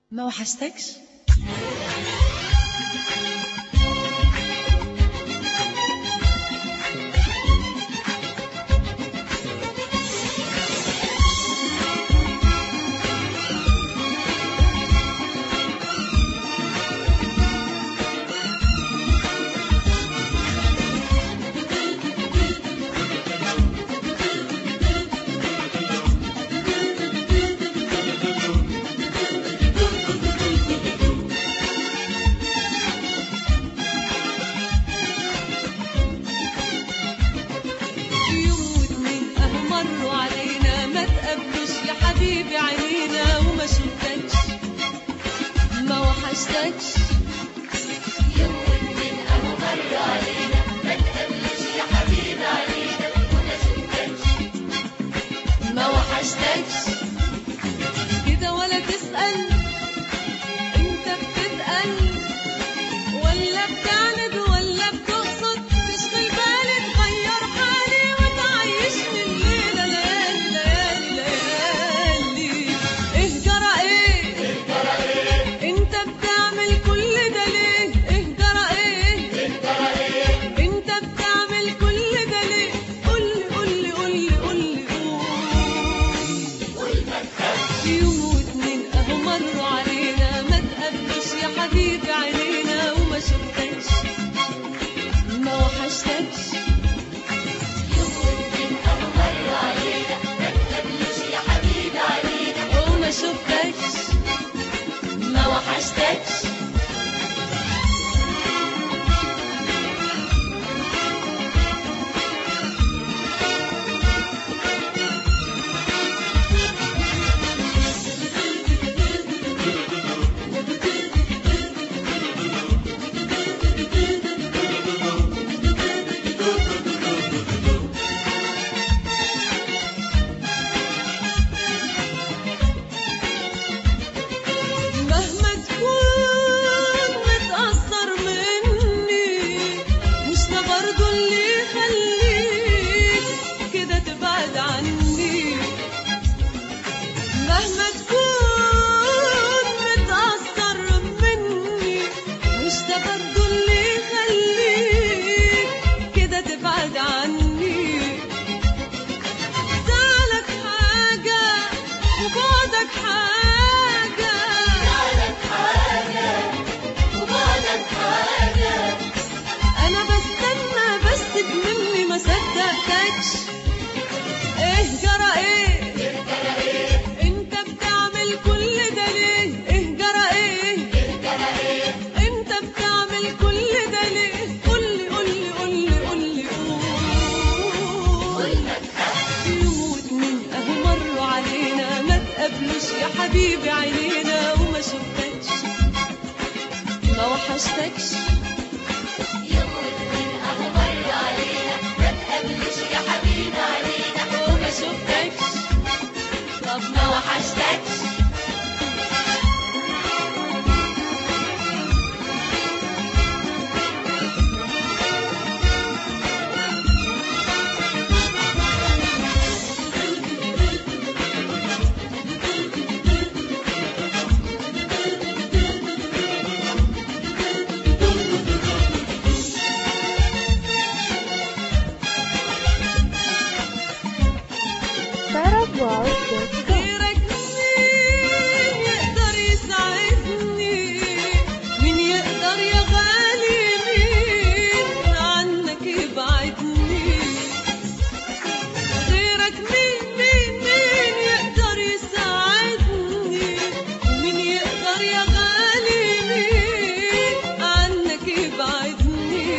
ما وحشتكش يوم واتنين اهو مروا علينا ما تقابلوش يا حبيبي عينينا وما شفتكش ما وحشتكش يوم واتنين اهو مروا علينا ما تقابلوش يا حبيبي علينا وما شفتكش ما وحشتكش كده ولا تسأل انت بتتقل ولا بتعند ولا بتقصد تشغل بالي تغير حالي وتعيشني الليلة ليالي ليالي ليالي ايه جرى ايه انت بتعمل كل ده ليه ايه جرى ايه انت بتعمل كل ده ليه قولي قولي قولي قولي قول يوم واتنين اهو مروا علينا ما تقابلوش يا حبيبي عينينا وما شفتكش ما وحشتكش يوم واتنين اهو مروا علينا ما تقابلوش يا حبيبي علينا وما شفتكش ما وحشتكش مهما تكون متأثر مني مش ده برضه اللي يخليك كده تبعد عني مهما تكون متأثر مني مش ده برضه اللي يخليك كده تبعد عني زعلك حاجة وبعدك حاجة زعلك حاجة وبعدك حاجة انا بستنى بس مني ما صدقتكش ايه جرى ايه انت بتعمل كل ده ليه ايه جرى ايه انت بتعمل كل ده ليه قولي قولي قولي قولي قول يوم واتنين اهو مروا علينا ما تقابلوش يا حبيبي عينينا وما شفتكش ما وحشتكش يوم واتنين اهو مروا علينا ما تقابلوش يا حبيبي علينا وما شفتكش طب ما وحشتكش غيرك مين يقدر يساعدني مين يقدر يا غالي مين عنك يبعدني غيرك مين مين مين يقدر يساعدني ومين يقدر يا غالي مين عنك يبعدني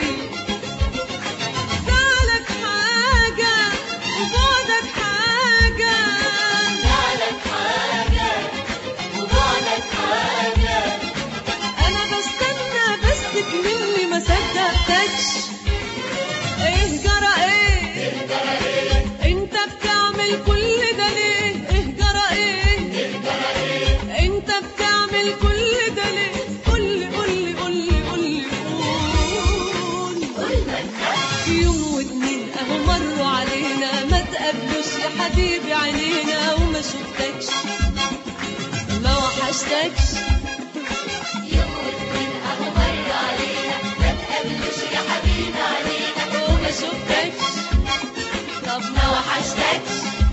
زعلك حاجة وبعدك حاجة زعلك حاجة وبعدك حاجة أنا بستنى بس مني ما صدقتكش إيه جرى إيه أنت بتعمل كل ده ليه إيه جرى إيه أنت بتعمل كل ده ليه قولي قولي قولي قولي قول يوم واتنين اهو مروا علينا ما تقابلوش يا حبيبي عينينا وما شفتكش ما وحشتكش شفتكش طب ما وحشتكش